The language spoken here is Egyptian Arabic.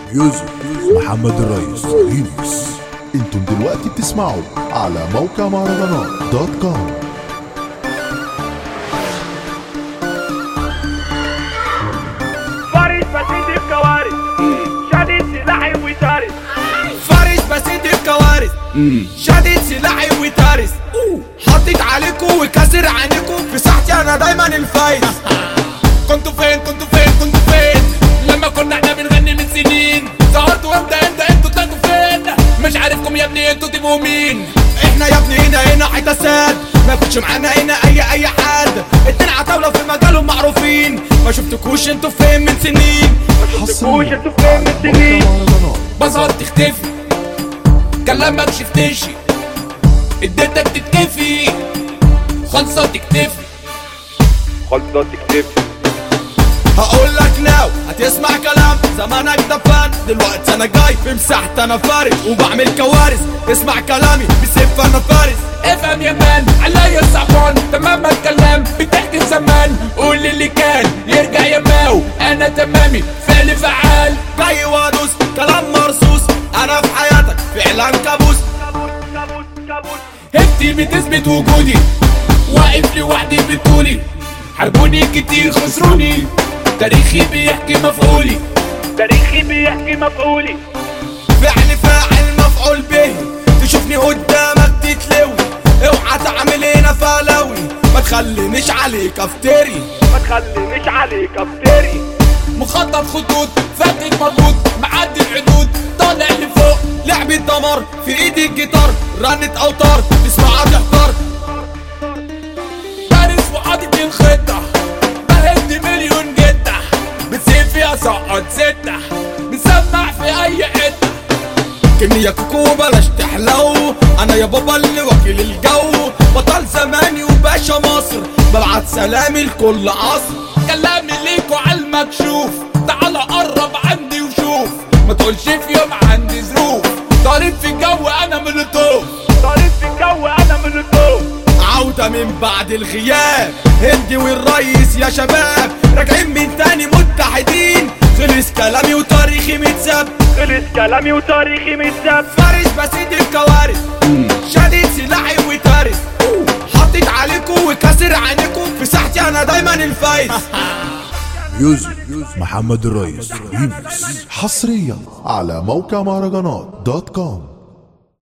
ميوزك محمد الريس ريميكس انتم دلوقتي بتسمعوا على موقع مهرجانات دوت كوم فارس بسيط بكوارث شديد سلاحي وتارس فارس بسيط بكوارث شديد سلاحي وتارس حطيت عليكم وكسر عينيكم في ساحتي انا دايما الفايز كنتوا فين كنتوا فين كنتوا فين لما كنا احنا بنغني من سنين ظهرتوا امتى امتى انتوا طلعتوا فين مش عارفكم يا ابني انتوا تبقوا مين احنا يا ابني هنا هنا حيطه ساد ما كنتش معانا هنا اي اي حد اتنين عتاوله في مجالهم معروفين ما شفتكوش انتوا فين من سنين تكوش انتوا فين من سنين مهرجانات بظهر تختفي كلامك شفتش اديتك تتكفي خلصة تكتفي خلصة تكتب هقول لك ناو هتسمع كلام زمانك دفان دلوقتي انا جاي في مساحتي انا فارس وبعمل كوارث اسمع كلامي بسيف انا فارس افهم يا مان عليا الصعبان تمام الكلام بتحكي زمان قول اللي كان يرجع يا ماو انا تمامي فعل فعال جاي وادوس كلام مرصوص انا في حياتك فعلا كابوس كابوس كابوس كابوس هبتي بتثبت وجودي واقف لوحدي بطولي حاربوني كتير خسروني تاريخي بيحكي مفعولي تاريخي بيحكي مفعولي فعل فاعل مفعول به تشوفني قدامك تتلوي اوعى تعمل هنا فلوي ما تخلينيش عليك افتري ما تخلينيش عليك افتري مخطط خطوط فاتك مربوط معدي الحدود طالع لفوق لعبة دمر في ايدي الجيتار رنت اوتار تسمعها تحتار فارس وحاطط الخطة بهد مليون جدة بتسيب فيها سقط ستة بنسمع في اي حتة كمية كوكو بلاش تحلو انا يا بابا اللي وكيل الجو بطل زماني وباشا مصر ببعت سلامي لكل عصر كلامي ليكوا على المكشوف تعال قرب عندي وشوف ما تقولش في يوم عندي ظروف ضارب في الجو انا ملوتوف طارد في الجو انا من الضوء عودة من بعد الغياب هندي والريس يا شباب راجعين من تاني متحدين خلص كلامي وتاريخي متساب خلص كلامي وتاريخي متساب فارس بسيط الكوارث شديد سلاحي وتارس حطيت عليكم وكسر عينيكم في ساحتي انا دايما الفايز ميوزك محمد الريس ريميكس حصريا على موقع مهرجانات دوت كوم